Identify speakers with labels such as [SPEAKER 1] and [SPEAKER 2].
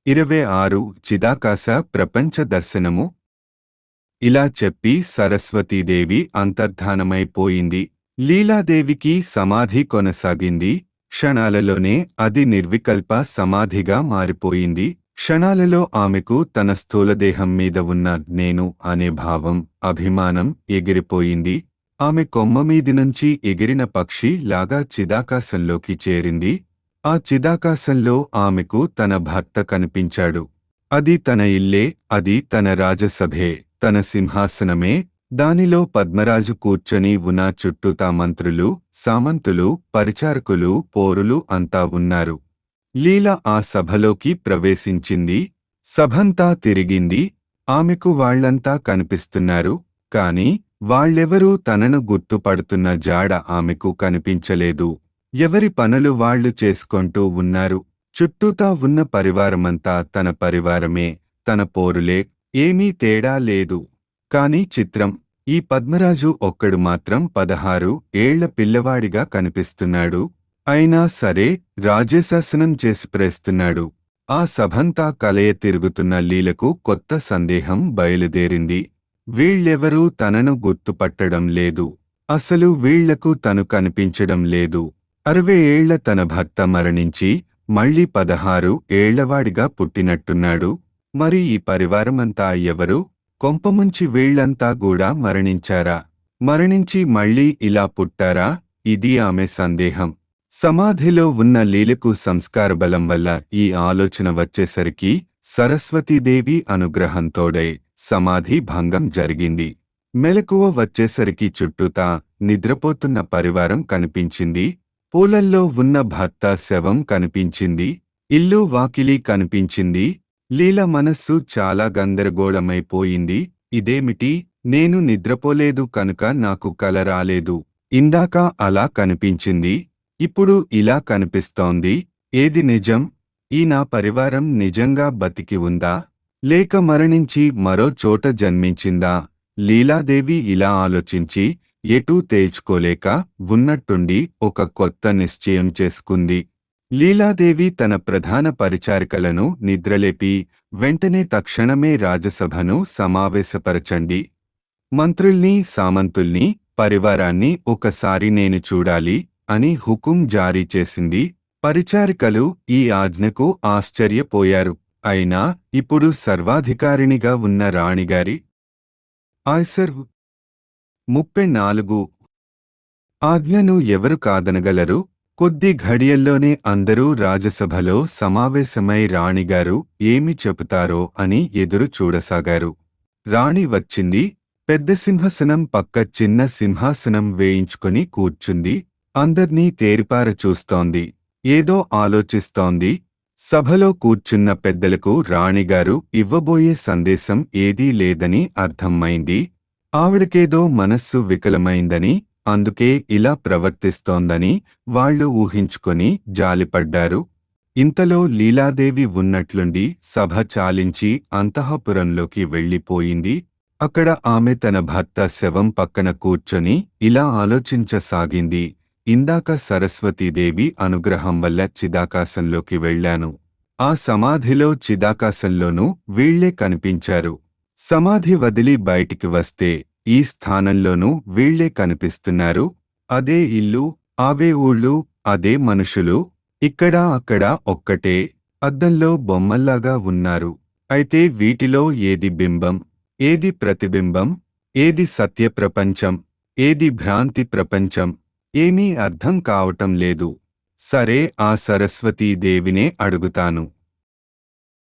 [SPEAKER 1] ఇరవై ఆరు చిదాకాశ ప్రపంచ దర్శనము ఇలా చెప్పి సరస్వతీదేవి అంతర్ధానమైపోయింది లీలాదేవికి సమాధి కొనసాగింది క్షణాలలోనే అది నిర్వికల్ప సమాధిగా మారిపోయింది క్షణాలలో ఆమెకు తన స్థూలదేహం మీద ఉన్న నేను అనే భావం అభిమానం ఎగిరిపోయింది ఆమె కొమ్మ మీది నుంచి ఎగిరిన పక్షి లాగా చిదాకాశంలోకి చేరింది ఆ చిదాకాశంలో ఆమెకు తన భర్త కనిపించాడు అది తన ఇల్లే అది తన రాజసభే తన సింహాసనమే దానిలో పద్మరాజు కూర్చొని ఉన్న చుట్టూతా మంత్రులు సామంతులు పరిచారకులు పోరులు అంతా ఉన్నారు లీల ఆ సభలోకి ప్రవేశించింది సభంతా తిరిగింది ఆమెకు వాళ్లంతా కనిపిస్తున్నారు కాని వాళ్ళెవరూ తనను గుర్తుపడుతున్న జాడ ఆమెకు కనిపించలేదు ఎవరి పనులు వాళ్లు చేసుకొంటూ ఉన్నారు చుట్టూతా ఉన్న పరివారమంతా తన పరివారమే తన పోరులే ఏమీ తేడా లేదు కాని చిత్రం ఈ పద్మరాజు ఒక్కడు మాత్రం పదహారు ఏళ్ల పిల్లవాడిగా కనిపిస్తున్నాడు అయినా సరే రాజ్యశాసనం చేసి ప్రేస్తున్నాడు ఆ సభంతా కలయ తిరుగుతున్న లీలకు కొత్త సందేహం బయలుదేరింది వీళ్ళెవరూ తనను గుర్తుపట్టడం లేదు అసలు వీళ్లకు తను కనిపించడం లేదు అరవై ఏళ్ల తన భర్త మరణించి మళ్ళీ పదహారు ఏళ్లవాడిగా పుట్టినట్టున్నాడు మరి ఈ పరివారమంతా ఎవరు కొంపముంచి వీళ్లంతా కూడా మరణించారా మరణించి మళ్ళీ ఇలా పుట్టారా ఇది ఆమె సందేహం సమాధిలో ఉన్న లీలకు సంస్కార బలం వల్ల ఈ ఆలోచన వచ్చేసరికి సరస్వతీదేవి అనుగ్రహంతోడై సమాధి భంగం జరిగింది మెలకువ వచ్చేసరికి చుట్టూతా నిద్రపోతున్న పరివారం కనిపించింది పూలల్లో ఉన్న భర్త శవం కనిపించింది ఇల్లు వాకిలి కనిపించింది లీల మనస్సు చాలా గందరగోళమైపోయింది ఇదేమిటి నేను నిద్రపోలేదు కనుక నాకు కల రాలేదు ఇందాక అలా కనిపించింది ఇప్పుడు ఇలా కనిపిస్తోంది ఏది నిజం ఈ నా పరివారం నిజంగా బతికి ఉందా లేక మరణించి మరో చోట జన్మించిందా లీలాదేవి ఇలా ఆలోచించి ఎటూ తేల్చుకోలేక ఉన్నట్టుండి ఒక కొత్త నిశ్చయం చేసుకుంది లీలాదేవి తన ప్రధాన పరిచారికలను నిద్రలేపి వెంటనే తక్షణమే రాజసభను సమావేశపరచండి మంత్రుల్ని సామంతుల్ని పరివారాన్ని ఒకసారి నేను చూడాలి అని హుకుం జారీ చేసింది పరిచారికలు ఈ ఆజ్ఞకు ఆశ్చర్యపోయారు అయినా ఇప్పుడు సర్వాధికారిణిగా ఉన్న రాణిగారి ఆయ్సర్ ముప్పై నాలుగు ఆజ్ఞను ఎవరు కాదనగలరు కొద్ది ఘడియల్లోనే అందరూ రాజసభలో సమావేశమై రాణిగారు ఏమి చెబుతారో అని ఎదురు చూడసాగారు రాణి వచ్చింది పెద్ద సింహాసనం పక్క చిన్న సింహాసనం వేయించుకొని కూర్చుంది అందర్నీ తేరిపార చూస్తోంది ఏదో ఆలోచిస్తోంది సభలో కూర్చున్న పెద్దలకు రాణిగారు ఇవ్వబోయే సందేశం ఏదీ లేదని అర్థమైంది ఆవిడకేదో మనస్సు వికలమైందని అందుకే ఇలా ప్రవర్తిస్తోందని వాళ్లు ఊహించుకొని జాలిపడ్డారు ఇంతలో లీలాదేవి ఉన్నట్లుండి సభ చాలించి అంతఃపురంలోకి వెళ్ళిపోయింది అక్కడ ఆమె తన భర్త శవం పక్కన కూర్చొని ఇలా ఆలోచించసాగింది ఇందాక సరస్వతీదేవి అనుగ్రహం వల్ల చిదాకాశంలోకి వెళ్ళాను ఆ సమాధిలో చిదాకాశంలోనూ వీళ్లే కనిపించారు సమాధి వదిలి బయటికి వస్తే ఈ స్థానంలోనూ వీళ్లే కనిపిస్తున్నారు అదే ఇల్లు అవే ఊళ్ళు అదే మనుషులు ఇక్కడా అక్కడా ఒక్కటే అద్దంలో బొమ్మల్లాగా ఉన్నారు అయితే వీటిలో ఏది బింబం ఏది ప్రతిబింబం ఏది సత్య ప్రపంచం ఏది భ్రాంతి ప్రపంచం ఏమీ అర్థం కావటం లేదు సరే ఆ సరస్వతీదేవినే అడుగుతాను